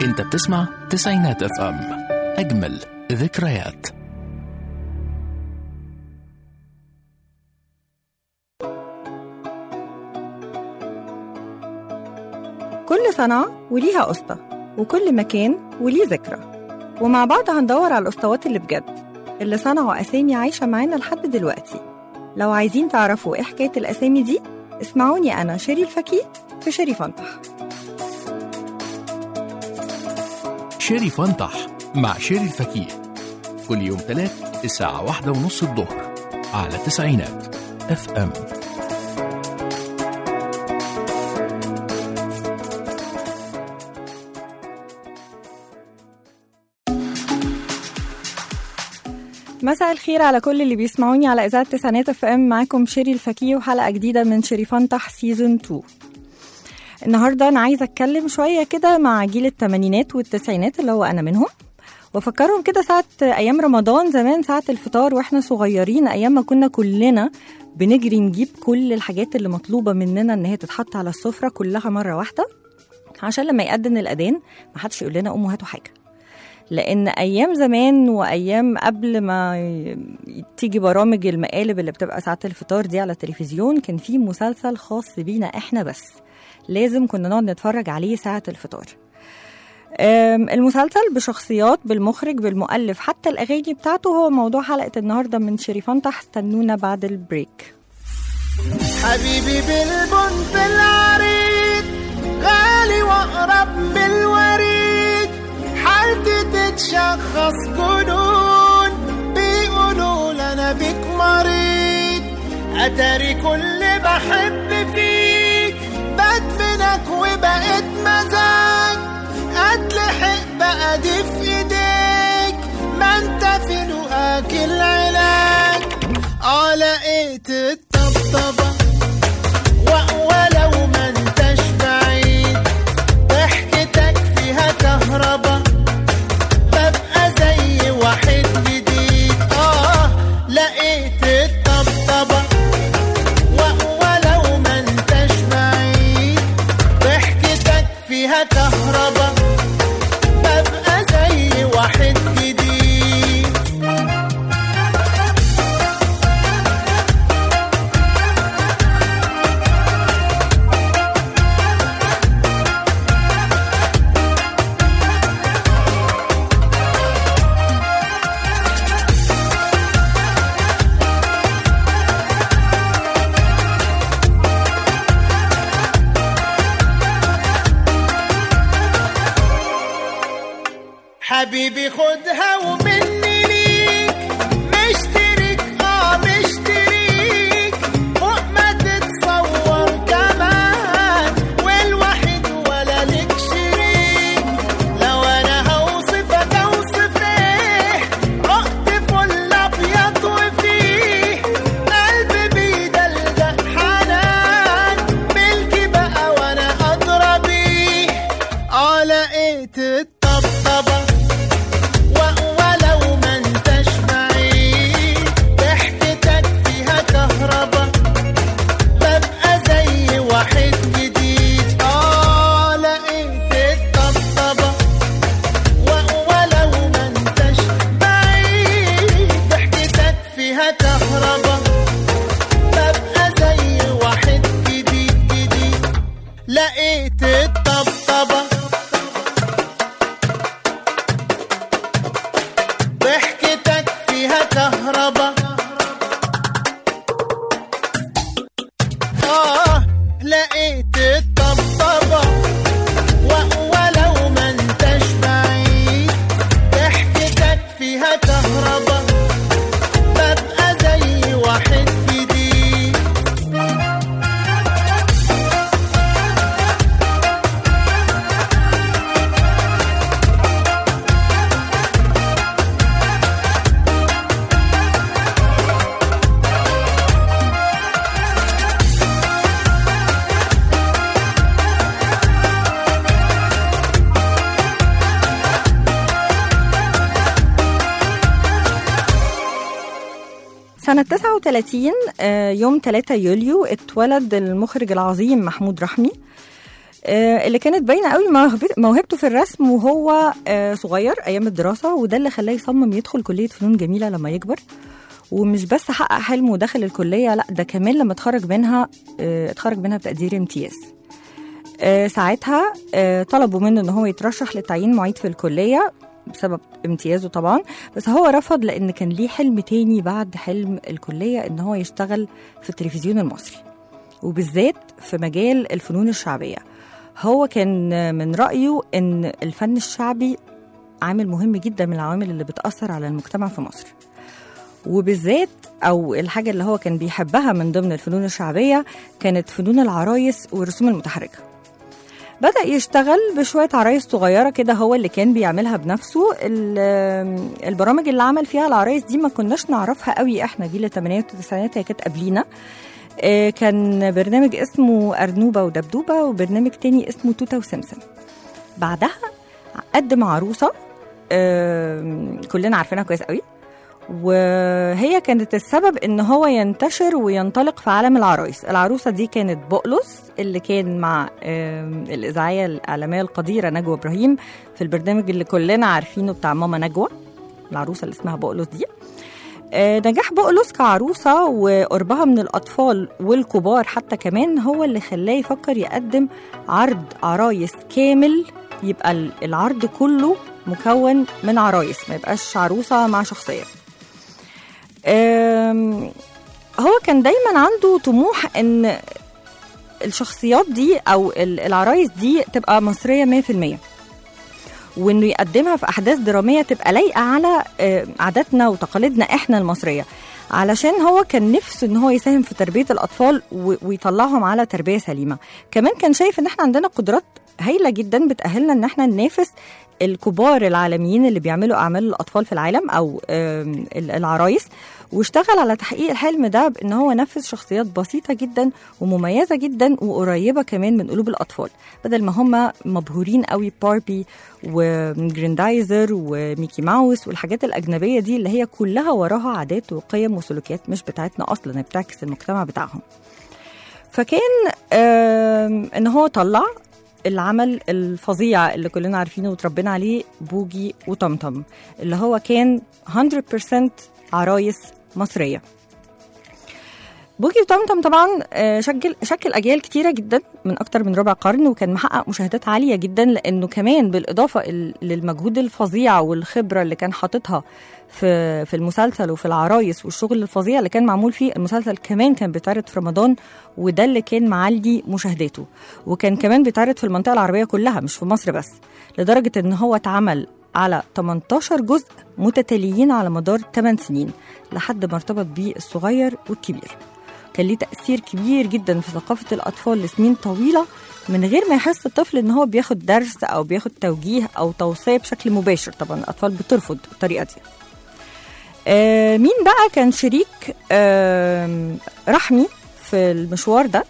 انت بتسمع تسعينات اف ام اجمل ذكريات كل صنعة وليها قسطة وكل مكان وليه ذكرى ومع بعض هندور على الأسطوات اللي بجد اللي صنعوا أسامي عايشة معانا لحد دلوقتي لو عايزين تعرفوا إيه حكاية الأسامي دي اسمعوني أنا شيري الفكيت في شيري فنطح شيري فنطح مع شيري الفكيه كل يوم ثلاث الساعة واحدة ونص الظهر على تسعينات اف ام مساء الخير على كل اللي بيسمعوني على إذاعة تسعينات اف ام معاكم شيري الفكيه وحلقة جديدة من شيري فنطح سيزون 2 النهارده انا عايزه اتكلم شويه كده مع جيل الثمانينات والتسعينات اللي هو انا منهم وافكرهم كده ساعه ايام رمضان زمان ساعه الفطار واحنا صغيرين ايام ما كنا كلنا بنجري نجيب كل الحاجات اللي مطلوبه مننا ان هي تتحط على السفره كلها مره واحده عشان لما يأذن الاذان ما حدش يقول لنا قوموا هاتوا حاجه لان ايام زمان وايام قبل ما ي- تيجي برامج المقالب اللي بتبقى ساعه الفطار دي على التلفزيون كان في مسلسل خاص بينا احنا بس لازم كنا نقعد نتفرج عليه ساعة الفطار أم، المسلسل بشخصيات بالمخرج بالمؤلف حتى الأغاني بتاعته هو موضوع حلقة النهاردة من شريفان تحت استنونا بعد البريك حبيبي بالبنت العريض غالي واقرب من الوريد حالتي تتشخص جنون بيقولوا لنا بيك مريض اتاري كل بحب فيك بدفنك وبقيت مزاج اتلحق بقى دي في ايديك ما انت في لقاك العلاج اه لقيت الطبطبة و- ولو ما انتش بعيد ضحكتك فيها كهربا ببقى زي واحد جديد اه لقيت الطبطبة و- ولو ما انتش بعيد ضحكتك فيها كهربا ببقى زي واحد جديد حبيبي خدها ومني ليك مشترك اه مشتريك فوق ما تتصور كمان والوحيد ولا لك شريك لو انا هوصفك اوصف ايه عقد فل ابيض وفيه قلبي بيدلدق حنان ملكي بقى وانا ادرى بيه اه لقيت الطبطبه و- ولو ما انتش بعيد ضحكتك فيها كهربا ببقى زي واحد جديد اه لقيت الطبطبة و- ولو ما انتش بعيد ضحكتك فيها كهربا ببقى زي واحد جديد جديد لقيت الطبطبة ضحكتك فيها كهربا آه لقيت الطبطبة و- ولو ما انتش بعيد ضحكتك فيها كهربا ببقى زي واحد جديد سنة 39 آه، يوم 3 يوليو اتولد المخرج العظيم محمود رحمي آه، اللي كانت باينه قوي موهبت- موهبته في الرسم وهو آه، صغير ايام الدراسه وده اللي خلاه يصمم يدخل كليه فنون جميله لما يكبر ومش بس حقق حلمه ودخل الكليه لا ده كمان لما اتخرج منها آه، اتخرج منها بتقدير امتياز آه، ساعتها آه، طلبوا منه ان هو يترشح لتعيين معيد في الكليه بسبب امتيازه طبعا بس هو رفض لان كان ليه حلم تاني بعد حلم الكليه ان هو يشتغل في التلفزيون المصري وبالذات في مجال الفنون الشعبيه هو كان من رايه ان الفن الشعبي عامل مهم جدا من العوامل اللي بتاثر على المجتمع في مصر وبالذات او الحاجه اللي هو كان بيحبها من ضمن الفنون الشعبيه كانت فنون العرايس والرسوم المتحركه بدأ يشتغل بشوية عرايس صغيرة كده هو اللي كان بيعملها بنفسه ال- البرامج اللي عمل فيها العرايس دي ما كناش نعرفها قوي احنا جيل الثمانينات والتسعينات هي كانت قبلينا آه، كان برنامج اسمه أرنوبة ودبدوبة وبرنامج تاني اسمه توتة وسمسم بعدها قدم عروسة آم، كلنا عارفينها كويس قوي وهي كانت السبب ان هو ينتشر وينطلق في عالم العرايس العروسه دي كانت بقلص اللي كان مع آم، الاذاعيه الاعلاميه القديره نجوى ابراهيم في البرنامج اللي كلنا عارفينه بتاع ماما نجوى العروسه اللي اسمها بقلص دي آه، نجاح بقلص كعروسة وقربها من الأطفال والكبار حتى كمان هو اللي خلاه يفكر يقدم عرض عرايس كامل يبقى ال- العرض كله مكون من عرايس ما يبقاش عروسة مع شخصية آم، هو كان دايما عنده طموح ان الشخصيات دي او ال- العرايس دي تبقى مصرية 100% وانه يقدمها في احداث دراميه تبقى لايقه على آه، عاداتنا وتقاليدنا احنا المصريه علشان هو كان نفسه ان هو يساهم في تربيه الاطفال و- ويطلعهم على تربيه سليمه كمان كان شايف ان احنا عندنا قدرات هايله جدا بتاهلنا ان احنا ننافس الكبار العالميين اللي بيعملوا اعمال الاطفال في العالم او آم، ال- العرايس واشتغل على تحقيق الحلم ده بان هو نفذ شخصيات بسيطه جدا ومميزه جدا وقريبه كمان من قلوب الاطفال بدل ما هم مبهورين قوي باربي وجريندايزر وميكي ماوس والحاجات الاجنبيه دي اللي هي كلها وراها عادات وقيم وسلوكيات مش بتاعتنا اصلا هي بتعكس المجتمع بتاعهم فكان آم، ان هو طلع العمل الفظيع اللي كلنا عارفينه وتربينا عليه بوجي وطمطم اللي هو كان 100% عرايس مصريه بوجي وطمطم طبعا آه، شكل شكل اجيال كتيره جدا من اكتر من ربع قرن وكان محقق مشاهدات عاليه جدا لانه كمان بالاضافه ال- للمجهود الفظيع والخبره اللي كان حاططها في في المسلسل وفي العرايس والشغل الفظيع اللي كان معمول فيه المسلسل كمان كان بيتعرض في رمضان وده اللي كان معلي مشاهداته وكان كمان بيتعرض في المنطقه العربيه كلها مش في مصر بس لدرجه ان هو اتعمل على 18 جزء متتاليين على مدار 8 سنين لحد ما ارتبط بيه الصغير والكبير كان ليه تأثير كبير جدا في ثقافة الأطفال لسنين طويلة من غير ما يحس الطفل إن هو بياخد درس أو بياخد توجيه أو توصية بشكل مباشر طبعا الأطفال بترفض الطريقة دي آه مين بقى كان شريك آه رحمي في المشوار ده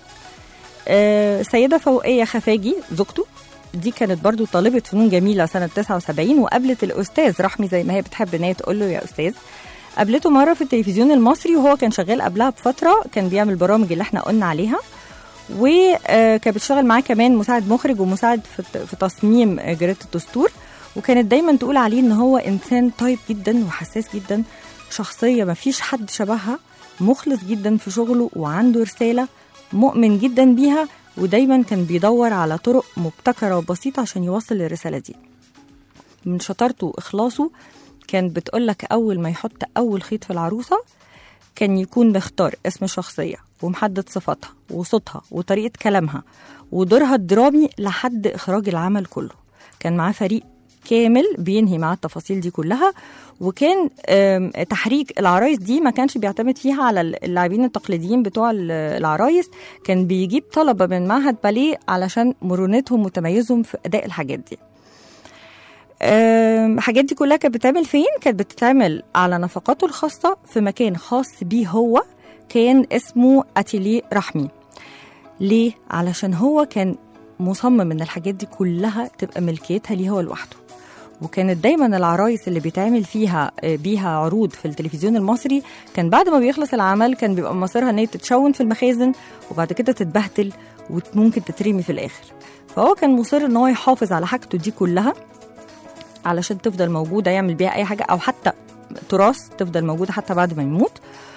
آه سيدة فوقية خفاجي زوجته دي كانت برضو طالبة فنون جميلة سنة 79 وقابلت الأستاذ رحمي زي ما هي بتحب إن هي تقول له يا أستاذ قابلته مرة في التلفزيون المصري وهو كان شغال قبلها بفترة كان بيعمل برامج اللي احنا قلنا عليها وكانت بتشتغل معاه كمان مساعد مخرج ومساعد في في تصميم جريدة الدستور وكانت دايما تقول عليه ان هو انسان طيب جدا وحساس جدا شخصية ما فيش حد شبهها مخلص جدا في شغله وعنده رسالة مؤمن جدا بيها ودايما كان بيدور على طرق مبتكرة وبسيطة عشان يوصل الرسالة دي من شطارته وإخلاصه كان بتقولك أول ما يحط أول خيط في العروسة كان يكون مختار اسم الشخصية ومحدد صفاتها وصوتها وطريقة كلامها ودورها الدرامي لحد إخراج العمل كله كان معاه فريق كامل بينهي معاه التفاصيل دي كلها وكان آم، تحريك العرايس دي ما كانش بيعتمد فيها على اللاعبين التقليديين بتوع ال- العرايس كان بيجيب طلبة من معهد باليه علشان مرونتهم وتميزهم في أداء الحاجات دي آم، الحاجات دي كلها كانت بتتعمل فين؟ كانت بتتعمل على نفقاته الخاصة في مكان خاص بيه هو كان اسمه أتيليه رحمي ليه؟ علشان هو كان مصمم ان الحاجات دي كلها تبقى ملكيتها ليه هو لوحده وكانت دايما العرايس اللي بيتعمل فيها آه، بيها عروض في التلفزيون المصري كان بعد ما بيخلص العمل كان بيبقى مصيرها ان هي تتشون في المخازن وبعد كده تتبهدل وممكن تترمي في الاخر فهو كان مصر ان هو يحافظ على حاجته دي كلها علشان تفضل موجوده يعمل بيها اي حاجه او حتى تراث تفضل موجوده حتى بعد ما يموت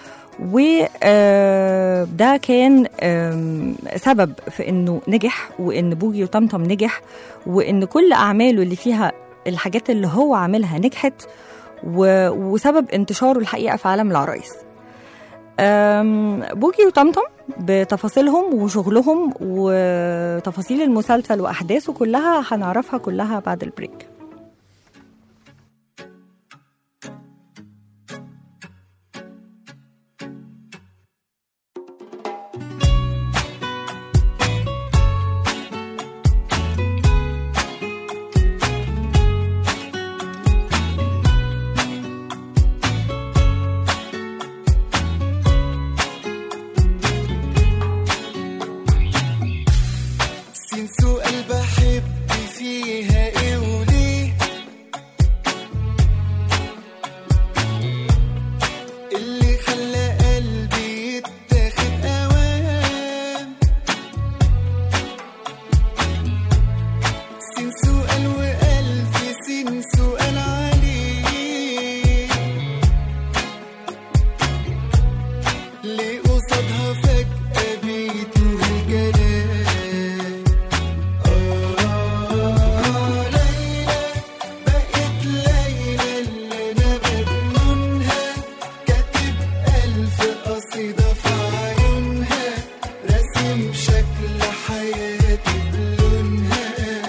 وده كان آم، سبب في انه نجح وان بوجي وطمطم نجح وان كل اعماله اللي فيها الحاجات اللي هو عاملها نجحت و- وسبب انتشاره الحقيقه في عالم العرايس أم، بوجي وطمطم بتفاصيلهم وشغلهم وتفاصيل المسلسل واحداثه كلها هنعرفها كلها بعد البريك سين سؤال بحب فيها ايه وليه اللي خلى قلبي يتاخد اوام سين سؤال والف سين سؤال عليه ليه قصادها فجأة بيتوه الكلام آه ليلى بقت ليلى اللي أنا مجنونها كاتب ألف قصيدة في عيونها راسم شكل حياتي بلونها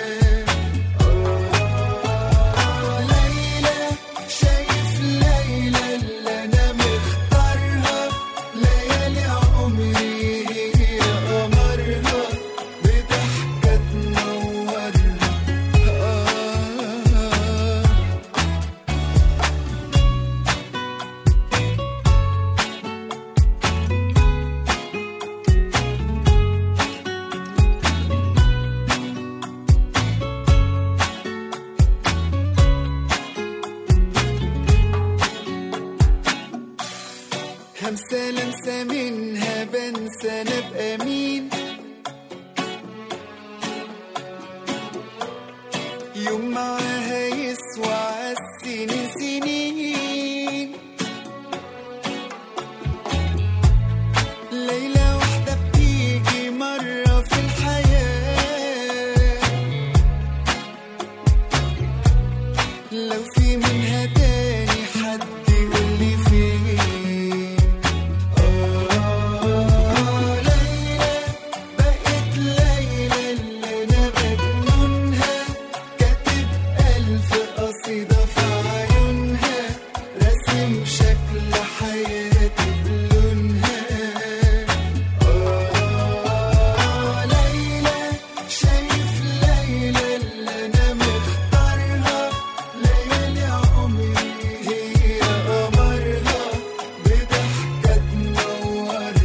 آه ليلى شايف ليلى اللي أنا مختارها ليالي عمري هي قمرها بضحكة تنورها آه همسة لمسة منها بنسى أنا أبقى مين يوم معاها يسوى عالسنين سنين ليلة واحدة بتيجي مرة في الحياة لو في منها تاني حد يقول لي فين آه ليلى بقت ليلى اللي أنا مجنونها كاتب ألف قصيدة في عيونها راسم شكل حياتي بلونها آه ليلى شايف ليلى اللي أنا مختارها ليالي عمري هي قمرها بضحكة تنورها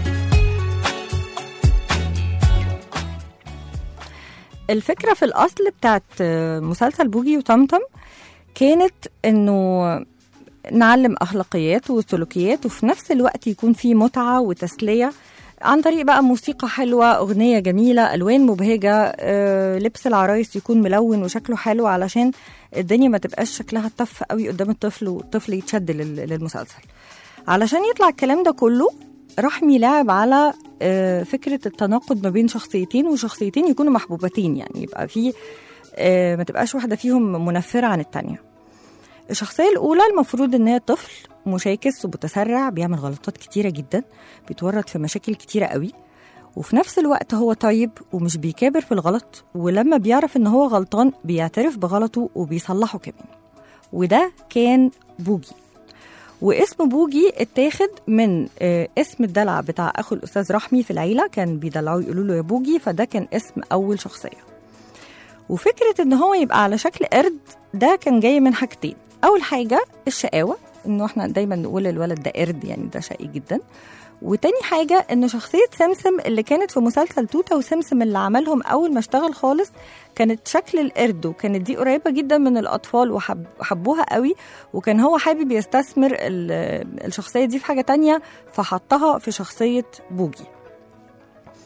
الفكرة في الأصل بتاعت مسلسل بوجي وطمطم كانت إنه نعلم أخلاقيات وسلوكيات وفي نفس الوقت يكون في متعة وتسلية عن طريق بقى موسيقى حلوة أغنية جميلة ألوان مبهجة آه، لبس العرايس يكون ملون وشكله حلو علشان الدنيا ما تبقاش شكلها طف قوي قدام الطفل والطفل يتشد لل- للمسلسل علشان يطلع الكلام ده كله رحمي لعب على آه، فكرة التناقض ما بين شخصيتين وشخصيتين يكونوا محبوبتين يعني يبقى في آه، ما تبقاش واحدة فيهم منفرة عن التانية الشخصية الأولى المفروض إن هي طفل مشاكس ومتسرع بيعمل غلطات كتيرة جدا بيتورط في مشاكل كتيرة قوي وفي نفس الوقت هو طيب ومش بيكابر في الغلط ولما بيعرف إن هو غلطان بيعترف بغلطه وبيصلحه كمان وده كان بوجي واسم بوجي اتاخد من آه، اسم الدلع بتاع اخو الاستاذ رحمي في العيله كان بيدلعوه يقولوا له يا بوجي فده كان اسم اول شخصيه وفكره ان هو يبقى على شكل قرد ده كان جاي من حاجتين اول حاجه الشقاوه انه احنا دايما نقول الولد ده قرد يعني ده شقي جدا وتاني حاجة إن شخصية سمسم اللي كانت في مسلسل توتة وسمسم اللي عملهم أول ما اشتغل خالص كانت شكل القرد وكانت دي قريبة جدا من الأطفال وحب وحبوها قوي وكان هو حابب يستثمر ال- الشخصية دي في حاجة تانية فحطها في شخصية بوجي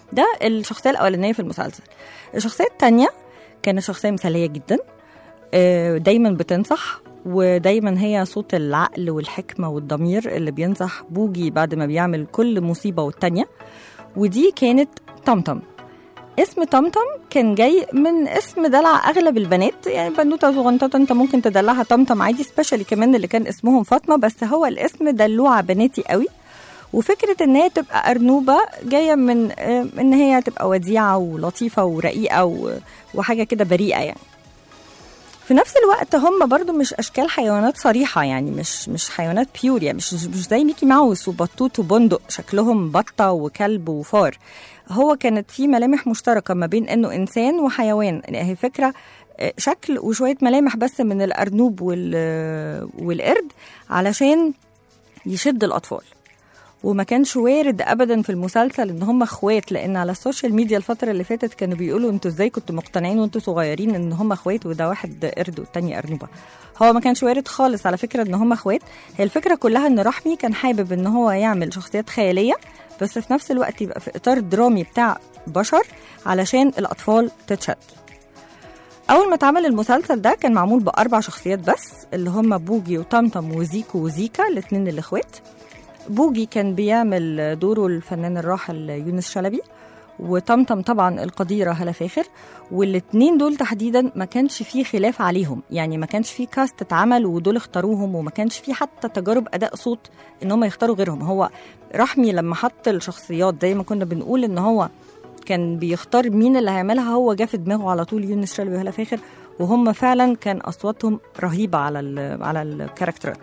ده الشخصيه الاولانيه في المسلسل الشخصيه الثانيه كانت شخصيه مثاليه جدا آه، دايما بتنصح ودايما هي صوت العقل والحكمه والضمير اللي بينصح بوجي بعد ما بيعمل كل مصيبه والتانيه ودي كانت طمطم اسم طمطم كان جاي من اسم دلع اغلب البنات يعني بنوته صغنطه انت ممكن تدلعها طمطم عادي سبيشالي كمان اللي كان اسمهم فاطمه بس هو الاسم دلوعه بناتي قوي وفكره ان هي تبقى ارنوبه جايه من آه، ان هي تبقى وديعه ولطيفه ورقيقه و- وحاجه كده بريئه يعني في نفس الوقت هم برضو مش اشكال حيوانات صريحه يعني مش مش حيوانات بيور يعني مش مش زي ميكي ماوس وبطوط وبندق شكلهم بطه وكلب وفار هو كانت في ملامح مشتركه ما بين انه انسان وحيوان يعني هي فكره آه، شكل وشويه ملامح بس من الارنوب وال- والقرد علشان يشد الاطفال وما كانش وارد ابدا في المسلسل ان هم اخوات لان على السوشيال ميديا الفتره اللي فاتت كانوا بيقولوا انتوا ازاي كنتوا مقتنعين وانتوا صغيرين ان هم اخوات وده واحد قرد والتاني ارنوبه هو ما كانش وارد خالص على فكره ان هم اخوات هي الفكره كلها ان رحمي كان حابب ان هو يعمل شخصيات خياليه بس في نفس الوقت يبقى في اطار درامي بتاع بشر علشان الاطفال تتشد اول ما اتعمل المسلسل ده كان معمول باربع شخصيات بس اللي هم بوجي وطمطم وزيكو وزيكا الاثنين الاخوات بوجي كان بيعمل دوره الفنان الراحل يونس شلبي وطمطم طبعا القديره هلا فاخر والاثنين دول تحديدا ما كانش فيه خلاف عليهم يعني ما كانش فيه كاست اتعمل ودول اختاروهم وما كانش فيه حتى تجارب اداء صوت ان هم يختاروا غيرهم هو رحمي لما حط الشخصيات زي ما كنا بنقول ان هو كان بيختار مين اللي هيعملها هو جه في دماغه على طول يونس شلبي وهلا فاخر وهم فعلا كان اصواتهم رهيبه على ال على الكاركترات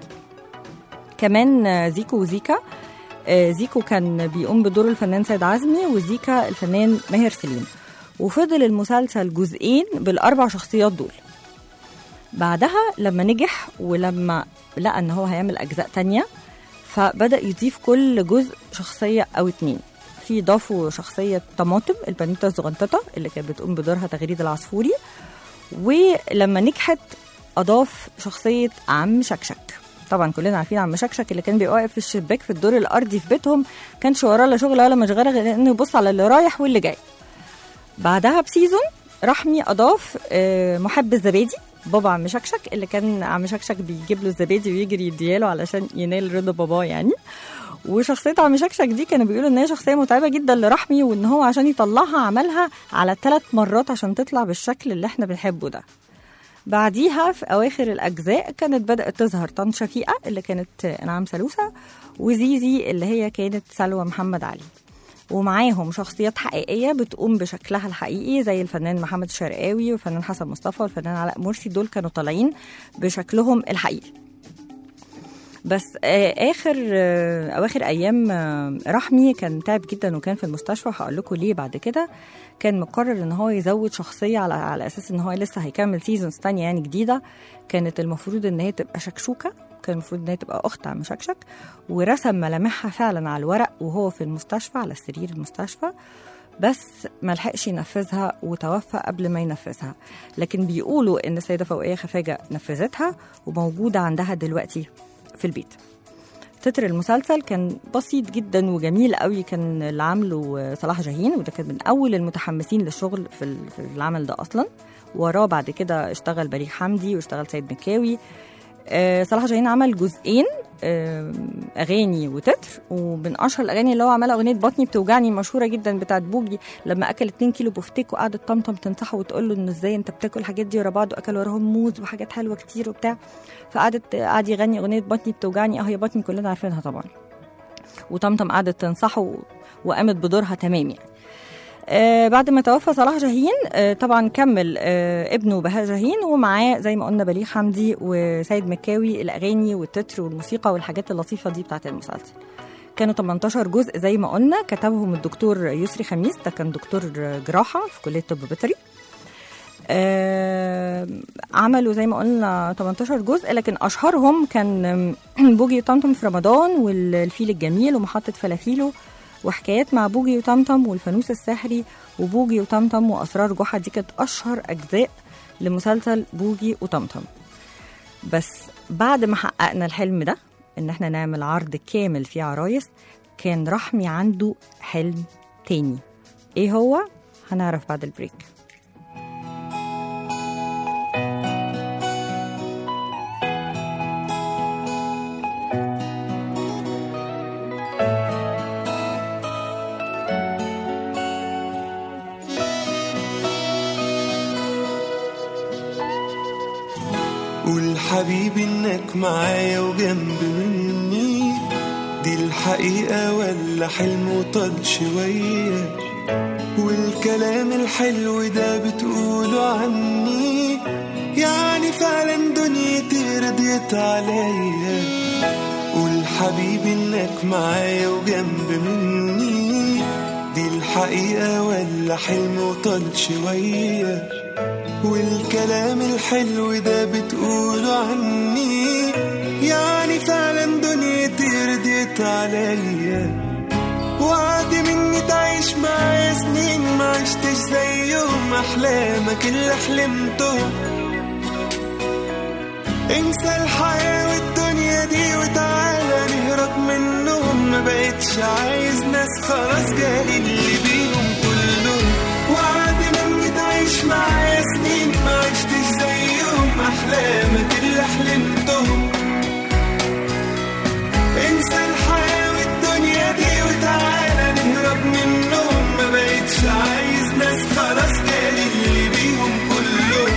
كمان آه، زيكو وزيكا آه، زيكو كان بيقوم بدور الفنان سيد عزمي وزيكا الفنان ماهر سليم وفضل المسلسل جزئين بالاربع شخصيات دول بعدها لما نجح ولما لقى ان هو هيعمل اجزاء تانية فبدا يضيف كل جزء شخصيه او اتنين في ضافوا شخصيه طماطم البنوته الزغنططه اللي كانت بتقوم بدورها تغريد العصفوري ولما نجحت اضاف شخصيه عم شكشك طبعا كلنا عارفين عم شكشك اللي كان بيبقى واقف في الشباك في الدور الارضي في بيتهم كانش وراه لا شغل ولا مشغله غير انه يبص على اللي رايح واللي جاي بعدها بسيزون رحمي اضاف آه، محب الزبادي بابا عم شكشك اللي كان عم شكشك بيجيب له الزبادي ويجري يدياله علشان ينال رضا باباه يعني وشخصية عم شكشك دي كانوا بيقولوا ان هي شخصية متعبة جدا لرحمي وان هو عشان يطلعها عملها على ثلاث مرات عشان تطلع بالشكل اللي احنا بنحبه ده بعديها في اواخر الاجزاء كانت بدات تظهر طن شفيقه اللي كانت انعام سلوسه وزيزي اللي هي كانت سلوى محمد علي ومعاهم شخصيات حقيقيه بتقوم بشكلها الحقيقي زي الفنان محمد الشرقاوي والفنان حسن مصطفى والفنان علاء مرسي دول كانوا طالعين بشكلهم الحقيقي بس آه، اخر آه، اواخر ايام آه، رحمي كان تعب جدا وكان في المستشفى هقول لكم ليه بعد كده كان مقرر ان هو يزود شخصيه على على اساس ان هو لسه هيكمل سيزونز تانية يعني جديده كانت المفروض ان هي تبقى شكشوكه كان المفروض ان هي تبقى اخت عم شكشك ورسم ملامحها فعلا على الورق وهو في المستشفى على سرير المستشفى بس ما لحقش ينفذها وتوفى قبل ما ينفذها لكن بيقولوا ان السيده فوقيه خفاجه نفذتها وموجوده عندها دلوقتي في البيت تتر المسلسل كان بسيط جدا وجميل قوي كان اللي عامله صلاح جاهين وده كان من اول المتحمسين للشغل في ال- في العمل ده اصلا وراه بعد كده اشتغل بليغ حمدي واشتغل سيد مكاوي آه، صلاح جاهين عمل جزئين آه، اغاني وتتر ومن اشهر الاغاني اللي هو عملها اغنيه بطني بتوجعني مشهوره جدا بتاعت بوجي لما اكل 2 كيلو بفتيك وقعدت طمطم تنصحه وتقول له انه ازاي انت بتاكل الحاجات دي ورا بعض واكل وراهم موز وحاجات حلوه كتير وبتاع فقعدت قعد يغني اغنيه بطني بتوجعني اه هي بطني كلنا عارفينها طبعا وطمطم قعدت تنصحه و- وقامت بدورها تمام يعني آه بعد ما توفى صلاح جاهين آه طبعا كمل آه ابنه بهاء جاهين ومعاه زي ما قلنا بليغ حمدي وسيد مكاوي الاغاني والتتر والموسيقى والحاجات اللطيفه دي بتاعت المسلسل كانوا 18 جزء زي ما قلنا كتبهم الدكتور يسري خميس ده كان دكتور جراحه في كليه طب بيطري آه عملوا زي ما قلنا 18 جزء لكن اشهرهم كان بوجي وطمطم في رمضان والفيل الجميل ومحطه فلافيلو وحكايات مع بوجي وطمطم والفانوس السحري وبوجي وطمطم واسرار جحا دي كانت اشهر اجزاء لمسلسل بوجي وطمطم بس بعد ما حققنا الحلم ده ان احنا نعمل عرض كامل فيه عرايس كان رحمي عنده حلم تاني ايه هو هنعرف بعد البريك قول حبيبي انك معايا وجنب مني دي الحقيقة ولا حلم وطال شوية والكلام الحلو ده بتقوله عني يعني فعلا دنيتي رضيت عليا قول حبيبي انك معايا وجنب مني دي الحقيقة ولا حلم وطال شوية والكلام الحلو ده بتقوله عني يعني فعلا دنيتي رضيت عليا وعد مني تعيش معايا سنين ما عشتش زيهم احلامك اللي حلمتهم انسى الحياة والدنيا دي وتعالى نهرب منهم ما بقتش عايز ناس خلاص جالي اللي بيهم كلهم وعد مني تعيش معايا سنين ما عشتش زيهم احلامك اللي حلمتهم انسى الحياة والدنيا دي وتعالى نهرب منهم ما بقتش عايز ناس خلاص جالي اللي بيهم كلهم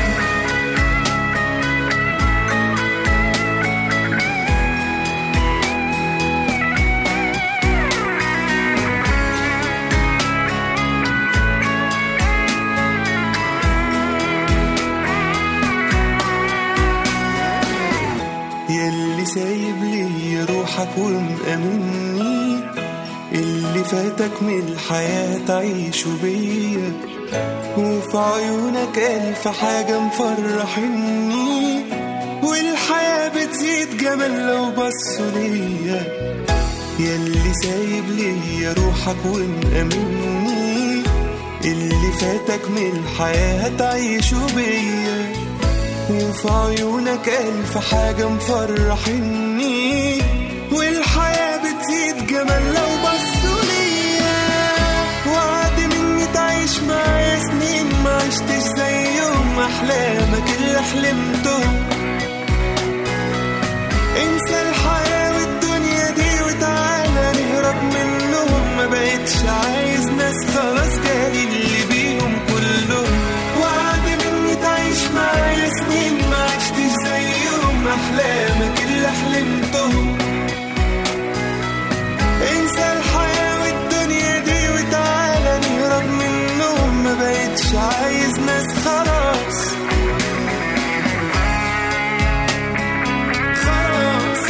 يلي سايب لي روحك ومأمني اللي فاتك من الحياة تعيشه بيا وفي عيونك ألف حاجة مفرحني والحياة بتزيد جمال لو بصوا ليا يلي سايب لي روحك ومأمني اللي فاتك من الحياة تعيشه بيا وفي عيونك ألف حاجة مفرحني والحياة بتزيد جمال لو بصوا ليا وعد مني تعيش معايا سنين ما عشتش زيهم أحلامك اللي حلمتهم انسى الحياة والدنيا دي وتعالى نهرب منهم ما بقتش عايز ناس خلاص جالي اللي بيهم كلهم وعد مني تعيش معايا سنين ما عشتش زيهم احلامك اللي حلمتهم انسى الحياة والدنيا دي وتعالى نهرب منهم ما بقتش عايز ناس خلاص خلاص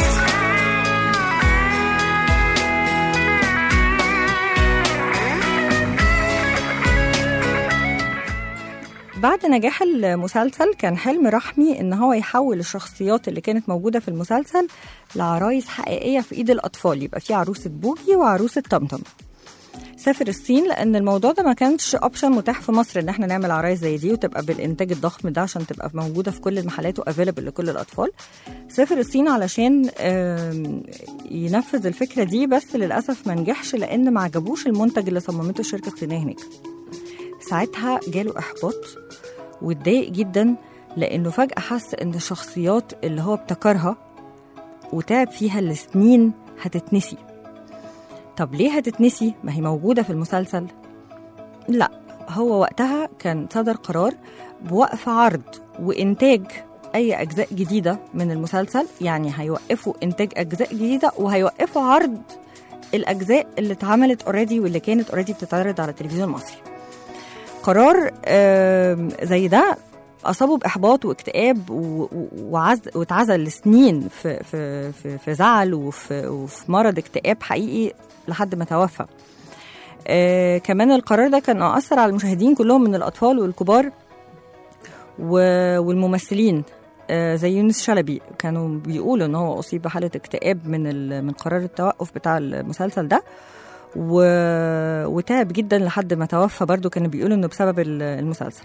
بعد نجاح المسلسل كان حلم رحمي ان هو يحول الشخصيات اللي كانت موجوده في المسلسل لعرايس حقيقيه في ايد الاطفال يبقى في عروسه بوجي وعروسه طمطم سافر الصين لان الموضوع ده ما كانش اوبشن متاح في مصر ان احنا نعمل عرايس زي دي وتبقى بالانتاج الضخم ده عشان تبقى موجوده في كل المحلات وافيلبل لكل الاطفال سافر الصين علشان آم، ينفذ الفكره دي بس للاسف ما نجحش لان ما عجبوش المنتج اللي صممته الشركه الصينيه هناك ساعتها جاله احباط واتضايق جدا لانه فجاه حس ان الشخصيات اللي هو ابتكرها وتعب فيها لسنين هتتنسي طب ليه هتتنسي ما هي موجوده في المسلسل لا هو وقتها كان صدر قرار بوقف عرض وانتاج اي اجزاء جديده من المسلسل يعني هيوقفوا انتاج اجزاء جديده وهيوقفوا عرض الاجزاء اللي اتعملت اوريدي واللي كانت اوريدي بتتعرض على التلفزيون المصري قرار آم، زي ده اصابه باحباط واكتئاب و- و- وعز واتعزل لسنين في في في, في زعل وفي, وفي مرض اكتئاب حقيقي لحد ما توفى آه كمان القرار ده كان أثر على المشاهدين كلهم من الأطفال والكبار و- والممثلين آه زي يونس شلبي كانوا بيقولوا ان هو اصيب بحاله اكتئاب من ال- من قرار التوقف بتاع المسلسل ده و... وتعب جدا لحد ما توفى برضو كانوا بيقولوا انه بسبب ال- المسلسل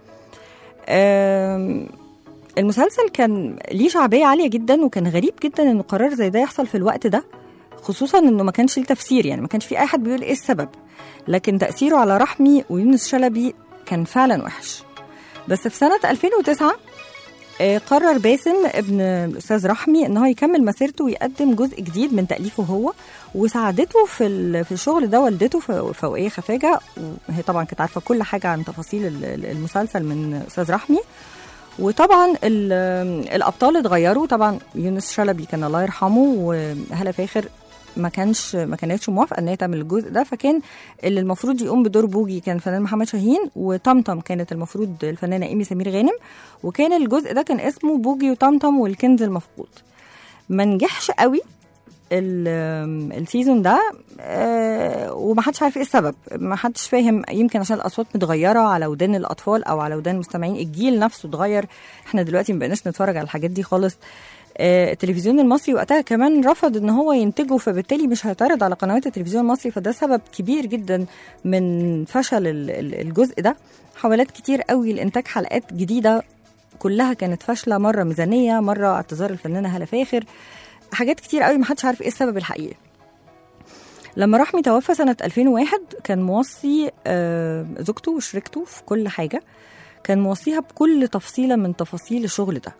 آم، المسلسل كان ليه شعبية عالية جدا وكان غريب جدا ان قرار زي ده يحصل في الوقت ده خصوصا انه ما كانش ليه تفسير يعني ما كانش في اي حد بيقول ايه السبب لكن تاثيره على رحمي ويونس شلبي كان فعلا وحش بس في سنه 2009 آه، قرر باسم ابن الاستاذ رحمي ان هو يكمل مسيرته ويقدم جزء جديد من تاليفه هو وساعدته في ال- في الشغل ده والدته ف- فوقيه خفاجه وهي طبعا كانت عارفه كل حاجه عن تفاصيل ال- ال- المسلسل من استاذ رحمي وطبعا ال- الابطال اتغيروا طبعا يونس شلبي كان الله يرحمه وهلا فاخر ما كانش ما كانتش موافقه ان هي تعمل الجزء ده فكان اللي المفروض يقوم بدور بوجي كان الفنان محمد شاهين وطمطم كانت المفروض الفنانه ايمي سمير غانم وكان الجزء ده كان اسمه بوجي وطمطم والكنز المفقود ما نجحش قوي ال- السيزون ده آه، ومحدش عارف ايه السبب محدش فاهم يمكن عشان الاصوات متغيره على ودان الاطفال او على ودان المستمعين الجيل نفسه اتغير احنا دلوقتي ما بقيناش نتفرج على الحاجات دي خالص آه، التلفزيون المصري وقتها كمان رفض ان هو ينتجه فبالتالي مش هيتعرض على قنوات التلفزيون المصري فده سبب كبير جدا من فشل ال- ال- الجزء ده حاولات كتير قوي لانتاج حلقات جديده كلها كانت فاشله مره ميزانيه مره اعتذار الفنانه هاله فاخر حاجات كتير قوي محدش عارف ايه السبب الحقيقي لما رحمي توفى سنة 2001 كان موصي آه، زوجته وشريكته في كل حاجة كان موصيها بكل تفصيلة من تفاصيل الشغل ده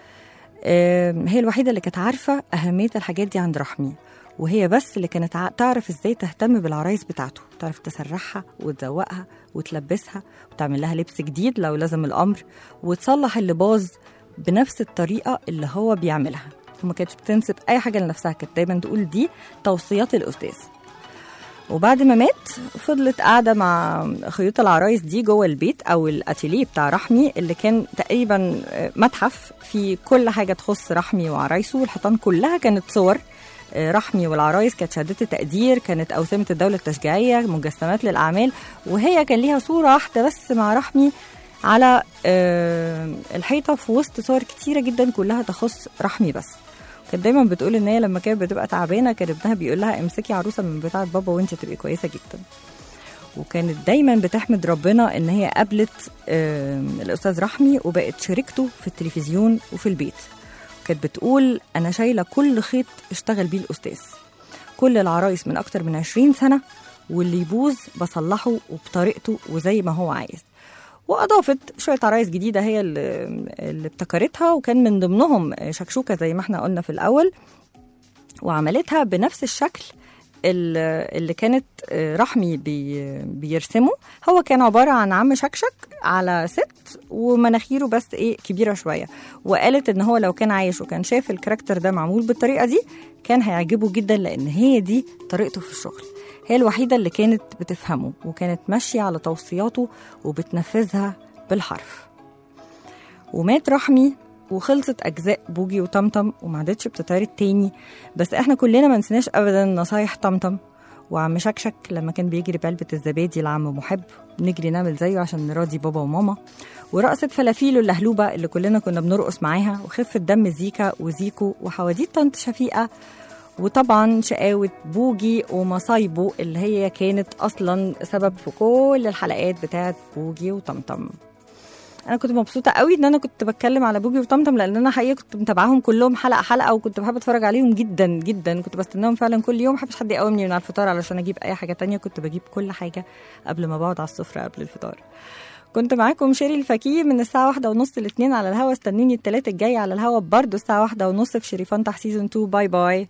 آه، هي الوحيدة اللي كانت عارفة أهمية الحاجات دي عند رحمي وهي بس اللي كانت ع- تعرف ازاي تهتم بالعرايس بتاعته تعرف تسرحها وتزوقها وتلبسها وتعمل لها لبس جديد لو لازم الأمر وتصلح اللي باظ بنفس الطريقة اللي هو بيعملها وما كانتش بتنسب أي حاجة لنفسها كانت دايما تقول دي توصيات الأستاذ وبعد ما مات فضلت قاعده مع خيوط العرايس دي جوه البيت او الاتيليه بتاع رحمي اللي كان تقريبا آه، متحف في كل حاجه تخص رحمي وعرايسه والحيطان كلها كانت صور آه، رحمي والعرايس كانت شهادات التقدير كانت أوسمة الدولة التشجيعية مجسمات للأعمال وهي كان ليها صورة واحدة بس مع رحمي على آه، الحيطة في وسط صور كتيرة جدا كلها تخص رحمي بس كانت دايما بتقول ان هي لما كانت بتبقى تعبانه كان ابنها بيقول لها امسكي عروسه من بتاعه بابا وانت تبقي كويسه جدا وكانت دايما بتحمد ربنا ان هي قابلت آه، الاستاذ رحمي وبقت شريكته في التلفزيون وفي البيت كانت بتقول انا شايله كل خيط اشتغل بيه الاستاذ كل العرايس من اكتر من 20 سنه واللي يبوظ بصلحه وبطريقته وزي ما هو عايز واضافت شويه عرايس جديده هي اللي, اللي ابتكرتها وكان من ضمنهم شكشوكه زي ما احنا قلنا في الاول وعملتها بنفس الشكل ال- اللي كانت رحمي بي بيرسمه هو كان عبارة عن عم شكشك على ست ومناخيره بس ايه كبيرة شوية وقالت ان هو لو كان عايش وكان شاف الكاركتر ده معمول بالطريقة دي كان هيعجبه جدا لان هي دي طريقته في الشغل هي الوحيدة اللي كانت بتفهمه وكانت ماشية على توصياته وبتنفذها بالحرف ومات رحمي وخلصت اجزاء بوجي وطمطم وما عادتش بتتعرض تاني بس احنا كلنا ما نسيناش ابدا نصايح طمطم وعم شكشك لما كان بيجري بعلبة الزبادي لعم محب نجري نعمل زيه عشان نراضي بابا وماما ورقصة فلافيلو اللهلوبة اللي كلنا كنا بنرقص معاها وخفة دم زيكا وزيكو وحواديت طنط شفيقة وطبعا شقاوة بوجي ومصايبه اللي هي كانت أصلا سبب في كل الحلقات بتاعت بوجي وطمطم انا كنت مبسوطه قوي ان انا كنت بتكلم على بوجي وطمطم لان انا حقيقه كنت متابعاهم كلهم حلقه حلقه وكنت بحب اتفرج عليهم جدا جدا كنت بستناهم فعلا كل يوم محبش حد يقومني من على الفطار علشان اجيب اي حاجه تانية كنت بجيب كل حاجه قبل ما بقعد على السفره قبل الفطار كنت معاكم شيري الفكيه من الساعة واحدة ونص لاتنين على الهوا استنوني التلاتة الجاي على الهوا برضه الساعة واحدة ونص في شريفان تحت سيزون 2 باي باي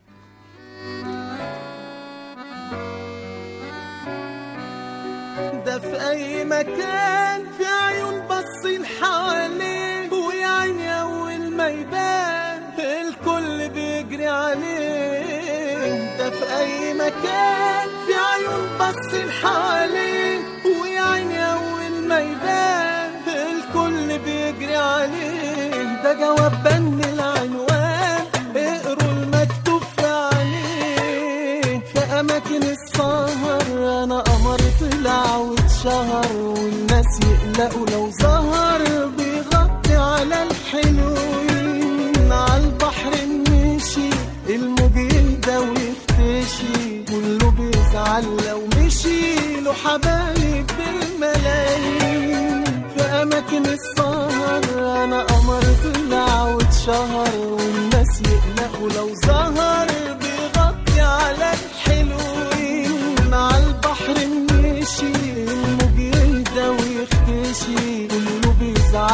ده في اي مكان في عيون باصين حواليه ويا عيني اول ما يبان الكل بيجري عليه ده في اي مكان في عيون باصين حواليه ويا عيني اول ما يبان الكل بيجري عليه ده جواب بن العنوان اقروا المكتوب في عليه في اماكن السهر انا قمر طلع واتشهر والناس يقلقوا لو ظهر بيغطي على الحلوين على البحر مشي الموج يهدى ويختشي كله بيزعل لو مشي له حبايب بالملايين في اماكن السهر انا قمر طلع واتشهر والناس يقلقوا لو ظهر بيغطي على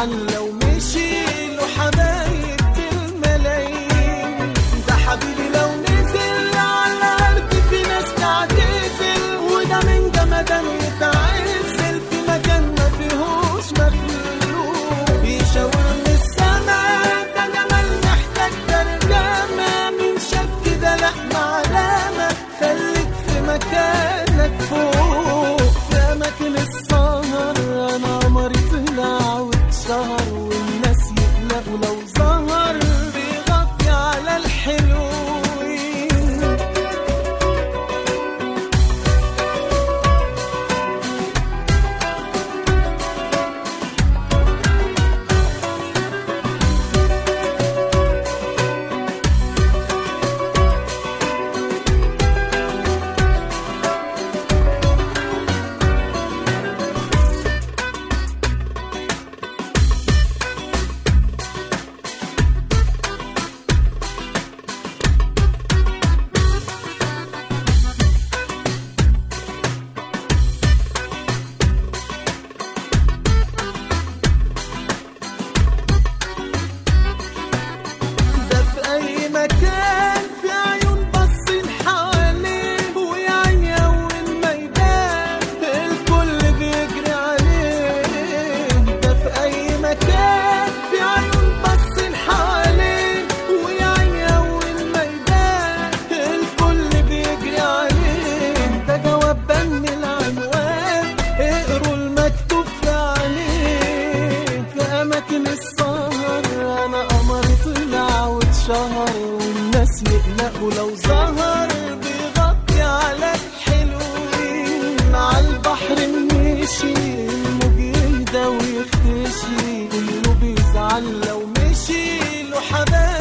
بيزعل لو مشي له حبايب بالملايين ده حبيبي لو نزل على الأرض في ناس تعتزل وده من جمدان يتعزل في مكان ما فيهوش مخلوق يشاور من السما ده جمال محتاج ترجمة من شاف كده لا معلمة خليك في مكانك فوق في أماكن السهر أنا قمري طلع واتشهر والناس يقلقوا لو ظهر بيغطي على الحلوين ده في أي مكان في عيون باصين حواليه ويا عيني أول ما يبان الكل بيجري عليه ده في أي مكان في عيون باصين حواليه ويا عيني أول ما يبان الكل بيجري عليه ده جواب بن العنوان اقروا المكتوب في عليه في أماكن السهر أنا قمري طلع واتشهر والناس يقلقوا لو ظهر بيغطي على الحلوين على البحر مشي الموج يهدى ويختشي كله بيزعل لو مشي له حبايب